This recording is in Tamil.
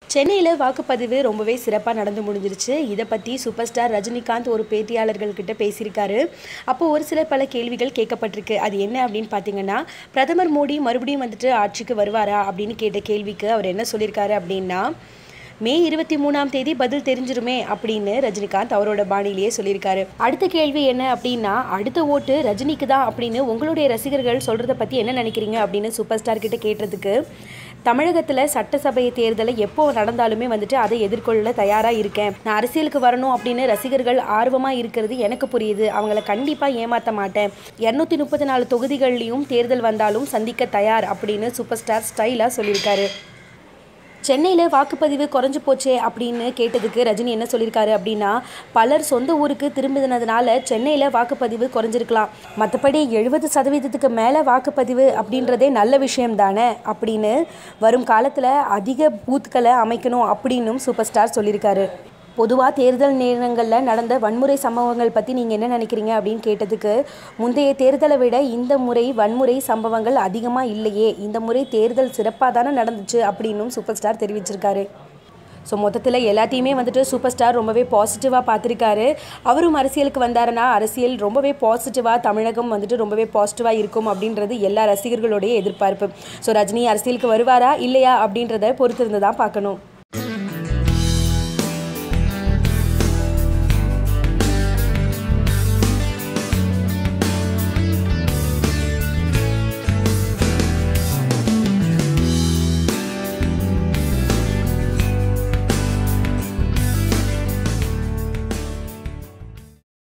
சென்னையில் வாக்குப்பதிவு ரொம்பவே சிறப்பாக நடந்து முடிஞ்சிருச்சு இதை பற்றி சூப்பர் ஸ்டார் ரஜினிகாந்த் ஒரு பேட்டியாளர்கள்கிட்ட பேசியிருக்காரு அப்போது ஒரு சில பல கேள்விகள் கேட்கப்பட்டிருக்கு அது என்ன அப்படின்னு பார்த்தீங்கன்னா பிரதமர் மோடி மறுபடியும் வந்துட்டு ஆட்சிக்கு வருவாரா அப்படின்னு கேட்ட கேள்விக்கு அவர் என்ன சொல்லியிருக்காரு அப்படின்னா மே இருபத்தி மூணாம் தேதி பதில் தெரிஞ்சிருமே அப்படின்னு ரஜினிகாந்த் அவரோட பாணியிலேயே சொல்லியிருக்காரு அடுத்த கேள்வி என்ன அப்படின்னா அடுத்த ஓட்டு ரஜினிக்கு தான் அப்படின்னு உங்களுடைய ரசிகர்கள் சொல்கிறத பற்றி என்ன நினைக்கிறீங்க அப்படின்னு சூப்பர் ஸ்டார் கிட்ட கேட்டதுக்கு தமிழகத்தில் சட்டசபை தேர்தலை எப்போ நடந்தாலுமே வந்துட்டு அதை எதிர்கொள்ள தயாராக இருக்கேன் நான் அரசியலுக்கு வரணும் அப்படின்னு ரசிகர்கள் ஆர்வமாக இருக்கிறது எனக்கு புரியுது அவங்கள கண்டிப்பாக ஏமாற்ற மாட்டேன் இரநூத்தி முப்பத்தி நாலு தொகுதிகள்லையும் தேர்தல் வந்தாலும் சந்திக்க தயார் அப்படின்னு சூப்பர் ஸ்டார் ஸ்டைலாக சொல்லியிருக்காரு சென்னையில் வாக்குப்பதிவு குறைஞ்சு போச்சே அப்படின்னு கேட்டதுக்கு ரஜினி என்ன சொல்லியிருக்காரு அப்படின்னா பலர் சொந்த ஊருக்கு திரும்பினதுனால சென்னையில் வாக்குப்பதிவு குறைஞ்சிருக்கலாம் மற்றபடி எழுபது சதவீதத்துக்கு மேலே வாக்குப்பதிவு அப்படின்றதே நல்ல விஷயம் தானே அப்படின்னு வரும் காலத்தில் அதிக பூத்துக்களை அமைக்கணும் அப்படின்னும் சூப்பர் ஸ்டார் சொல்லியிருக்காரு பொதுவாக தேர்தல் நேரங்களில் நடந்த வன்முறை சம்பவங்கள் பற்றி நீங்கள் என்ன நினைக்கிறீங்க அப்படின்னு கேட்டதுக்கு முந்தைய தேர்தலை விட இந்த முறை வன்முறை சம்பவங்கள் அதிகமாக இல்லையே இந்த முறை தேர்தல் சிறப்பாக தானே நடந்துச்சு அப்படின்னும் சூப்பர் ஸ்டார் தெரிவிச்சிருக்காரு ஸோ மொத்தத்தில் எல்லாத்தையுமே வந்துட்டு சூப்பர் ஸ்டார் ரொம்பவே பாசிட்டிவாக பார்த்துருக்காரு அவரும் அரசியலுக்கு வந்தாருன்னா அரசியல் ரொம்பவே பாசிட்டிவாக தமிழகம் வந்துட்டு ரொம்பவே பாசிட்டிவாக இருக்கும் அப்படின்றது எல்லா ரசிகர்களுடைய எதிர்பார்ப்பு ஸோ ரஜினி அரசியலுக்கு வருவாரா இல்லையா அப்படின்றத பொறுத்திருந்து தான் பார்க்கணும்